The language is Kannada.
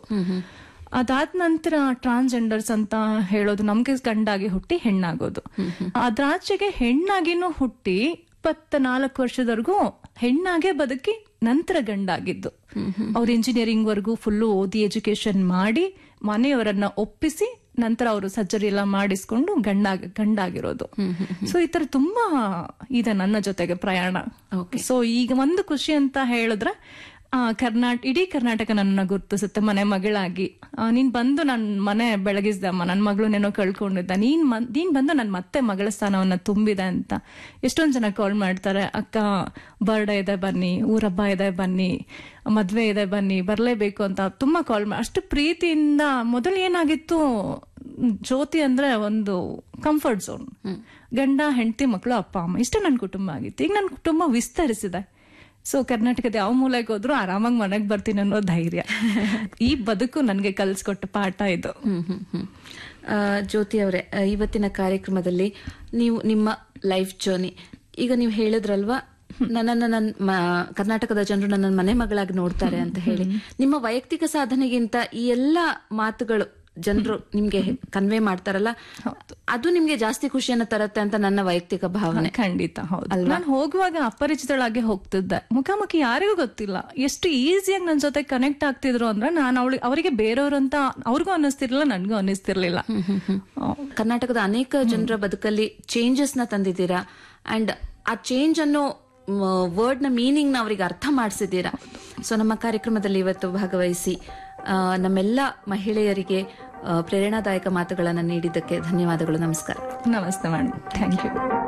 ಅದಾದ ನಂತರ ಟ್ರಾನ್ಸ್ಜೆಂಡರ್ಸ್ ಅಂತ ಹೇಳೋದು ನಮ್ಗೆ ಗಂಡಾಗಿ ಹುಟ್ಟಿ ಹೆಣ್ಣಾಗೋದು ಅದ್ರಾಚೆಗೆ ಹೆಣ್ಣಾಗಿನೂ ಹುಟ್ಟಿ ಇಪ್ಪತ್ತ ನಾಲ್ಕು ವರ್ಷದವರೆಗೂ ಹೆಣ್ಣಾಗೆ ಬದುಕಿ ನಂತರ ಗಂಡಾಗಿದ್ದು ಅವ್ರು ಇಂಜಿನಿಯರಿಂಗ್ ವರ್ಗೂ ಫುಲ್ಲು ಓದಿ ಎಜುಕೇಶನ್ ಮಾಡಿ ಮನೆಯವರನ್ನ ಒಪ್ಪಿಸಿ ನಂತರ ಅವರು ಸರ್ಜರಿ ಎಲ್ಲ ಮಾಡಿಸ್ಕೊಂಡು ಗಂಡಾಗ ಗಂಡಾಗಿರೋದು ಸೊ ಈ ತರ ತುಂಬಾ ಇದೆ ನನ್ನ ಜೊತೆಗೆ ಪ್ರಯಾಣ ಸೊ ಈಗ ಒಂದು ಖುಷಿ ಅಂತ ಹೇಳಿದ್ರೆ ಆ, ಕರ್ನಾಟ ಇಡೀ ಕರ್ನಾಟಕ ನನ್ನ ಗುರ್ತಿಸುತ್ತೆ ಮನೆ ಮಗಳಾಗಿ ಆ, ನೀನ್ ಬಂದು ನನ್ ಮನೆ ಬೆಳಗಿಸ್ದಮ್ಮ ನನ್ ಮಗಳು ಕಳ್ಕೊಂಡಿದ್ದ ನೀನ್ ಮನ್- ನೀನ್ ಬಂದು ನನ್ ಮತ್ತೆ ಮಗಳ ಸ್ಥಾನವನ್ನ ತುಂಬಿದೆ ಅಂತ ಎಷ್ಟೊಂದ್ ಜನ ಕಾಲ್ ಮಾಡ್ತಾರೆ ಅಕ್ಕ ಬರ್ಡೇ ಇದೆ ಬನ್ನಿ ಊರಬ್ಬ ಇದೆ ಬನ್ನಿ ಮದ್ವೆ ಇದೆ ಬನ್ನಿ ಬರ್ಲೇಬೇಕು ಅಂತ ತುಂಬಾ ಕಾಲ್ ಮಾಡಿ ಅಷ್ಟು ಪ್ರೀತಿಯಿಂದ ಮೊದಲು ಏನಾಗಿತ್ತು ಜ್ಯೋತಿ ಅಂದ್ರೆ ಒಂದು ಕಂಫರ್ಟ್ ಝೋನ್ ಗಂಡ ಹೆಂಡತಿ ಮಕ್ಕಳು ಅಪ್ಪ ಅಮ್ಮ ಇಷ್ಟೇ ನನ್ನ ಕುಟುಂಬ ಆಗಿತ್ತು ಈಗ ನನ್ನ ಕುಟುಂಬ ವಿಸ್ತರಿಸಿದೆ ಸೊ ಕರ್ನಾಟಕದ ಯಾವ ಮೂಲೆಗೆ ಹೋದ್ರು ಆರಾಮಾಗಿ ಮನೆಗೆ ಬರ್ತೀನಿ ಅನ್ನೋ ಧೈರ್ಯ ಈ ಬದುಕು ನನಗೆ ಕಲ್ಸ್ಕೊಟ್ಟ ಪಾಠ ಇದು ಹ್ಮ್ ಹ್ಮ್ ಹ್ಮ್ ಆ, ಜ್ಯೋತಿ ಅವರೇ ಆ, ಇವತ್ತಿನ ಕಾರ್ಯಕ್ರಮದಲ್ಲಿ ನೀವು ನಿಮ್ಮ ಲೈಫ್ ಜರ್ನಿ ಈಗ ನೀವು ಹೇಳಿದ್ರಲ್ವಾ ನನ್ನನ್ನ ನನ್ನ ಮ- ಕರ್ನಾಟಕದ ಜನರು ನನ್ನ ಮನೆ ಮಗಳಾಗಿ ನೋಡ್ತಾರೆ ಅಂತ ಹೇಳಿ ನಿಮ್ಮ ವೈಯಕ್ತಿಕ ಸಾಧನೆಗಿಂತ ಈ ಎಲ್ಲ ಮಾತುಗಳು ಜನರು ನಿಮ್ಗೆ ಕನ್ವೆ ಮಾಡ್ತಾರಲ್ಲ ಅದು ನಿಮ್ಗೆ ಜಾಸ್ತಿ ಖುಷಿಯನ್ನ ತರತ್ತೆ ಅಂತ ನನ್ನ ವೈಯಕ್ತಿಕ ಭಾವನೆ ಖಂಡಿತ ಹೌದು ನಾನು ಹೋಗುವಾಗ ಅಪರಿಚಿತಳಾಗಿ ಹೋಗ್ತಿದ್ದೆ ಮುಖಾಮುಖಿ ಯಾರಿಗೂ ಗೊತ್ತಿಲ್ಲ ಎಷ್ಟು ಈಸಿಯಾಗಿ ನನ್ನ ಜೊತೆ ಕನೆಕ್ಟ್ ಆಗ್ತಿದ್ರು ಅಂದ್ರೆ ನಾನು ಅವಳಿಗೆ ಅವರಿಗೆ ಬೇರೆಯವರು ಅಂತ ಅವ್ರಿಗೂ ಅನ್ನಿಸ್ತಿರ್ಲಿಲ್ಲ ನನ್ಗೂ ಅನ್ನಿಸ್ತಿರ್ಲಿಲ್ಲ ಕರ್ನಾಟಕದ ಅನೇಕ ಜನರ ಬದುಕಲ್ಲಿ ಚೇಂಜಸ್ ನ ತಂದಿದ್ದೀರಾ ಅಂಡ್ ಆ ಚೇಂಜ್ ಅನ್ನೋ ವರ್ಡ್ ನ ಮೀನಿಂಗ್ ನ ಅವರಿಗೆ ಅರ್ಥ ಮಾಡಿಸಿದ್ದೀರಾ ಸೊ ನಮ್ಮ ಕಾರ್ಯಕ್ರಮದಲ್ಲಿ ಇವತ್ತು ಭಾಗವಹಿಸಿ ಆ, ನಮ್ಮೆಲ್ಲ ಮಹಿಳೆಯರಿಗೆ ಆ, ಪ್ರೇರಣಾದಾಯಕ ಮಾತುಗಳನ್ನು ನೀಡಿದ್ದಕ್ಕೆ ಧನ್ಯವಾದಗಳು ನಮಸ್ಕಾರ ನಮಸ್ತೆ ಮೇಡಮ್ ಥ್ಯಾಂಕ್ ಯು